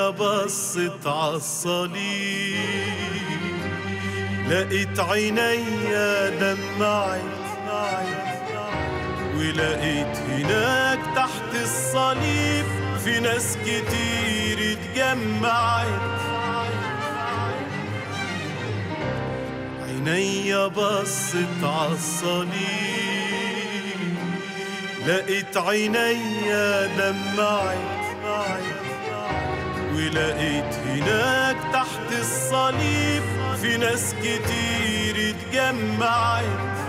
عينيا بصت عالصليب لقيت عينيا دمعت ولقيت هناك تحت الصليب في ناس كتير اتجمعت عينيا بصت عالصليب لقيت عينيا دمعت ولقيت هناك تحت الصليب في ناس كتير اتجمعت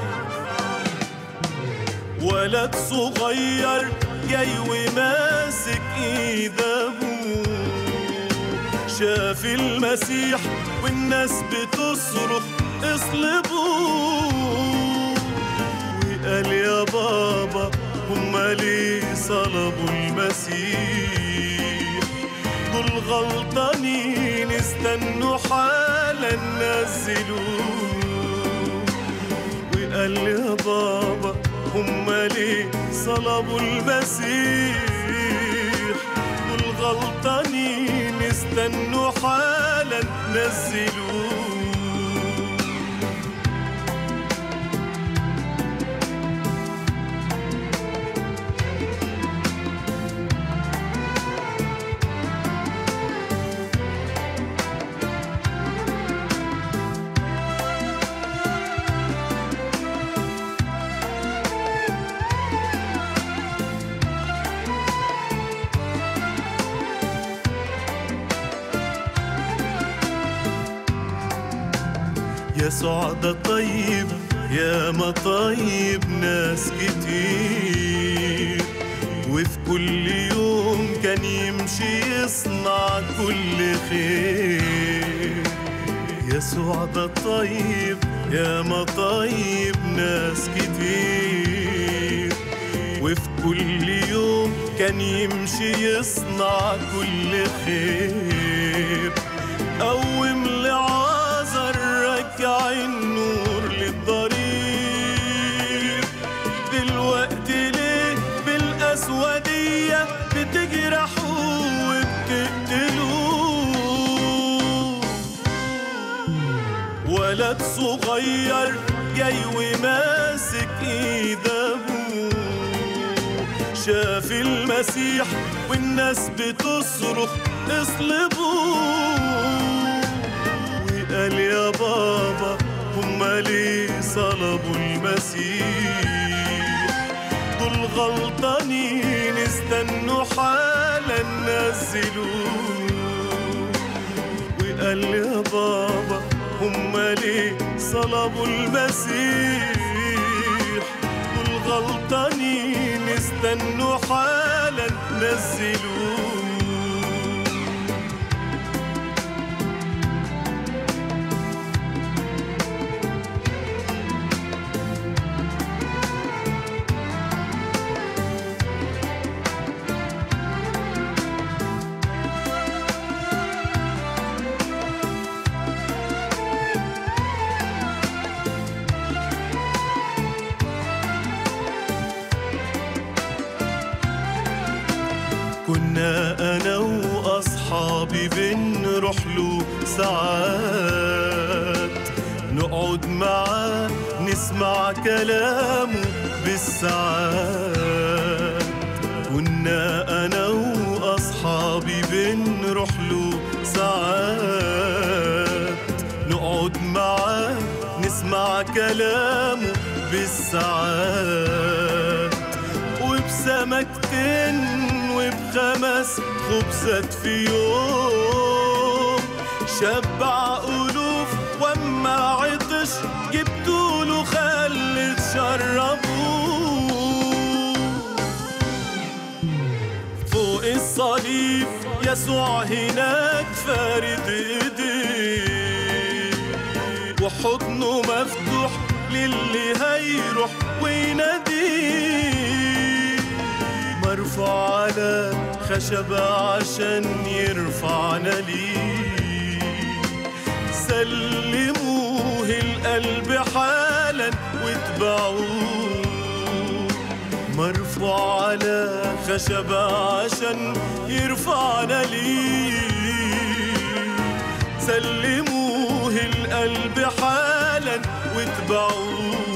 ولد صغير جاي وماسك ايد ابوه شاف المسيح والناس بتصرخ اصلبوه وقال يا بابا هما ليه صلبوا المسيح دول غلطانين استنوا حالا نزلوه وقال يا بابا هما ليه صلبوا المسيح دول غلطانين استنوا حالا نزلوه يسوع ده طيب يا ما طيب ناس كتير وفي كل يوم كان يمشي يصنع كل خير يسوع ده طيب يا ما طيب ناس كتير وفي كل يوم كان يمشي يصنع كل خير قوم لعازر رجع النور للضرير دلوقتي ليه بالأسودية بتجرحوا وبتقتلوه ولد صغير جاي وماسك ايد ابوه شاف المسيح والناس بتصرخ اصلبوه وقال يا بابا هما ليه صلبوا المسيح دول غلطانين استنوا حالا نزلوه وقال يا بابا هما ليه صلبوا المسيح دول غلطانين استنوا حالا نزلوه كنا انا واصحابي بنروح له ساعات نقعد معاه نسمع كلامه بالساعات كنا انا واصحابي بنروح له ساعات نقعد معاه نسمع كلامه بالساعات وبسمكتين وبخمس خبزات في يوم شبع ألوف وما عطش جبتوله خل تشربوه فوق الصليب يسوع هناك فارد ايديه وحضنه مفتوح للي هيروح ويناديه مرفوع على خشبة عشان يرفعنا ليه سلموه القلب حالا واتبعوه مرفوع يطبع على خشبة عشان يرفعنا ليه سلموه القلب حالا واتبعوه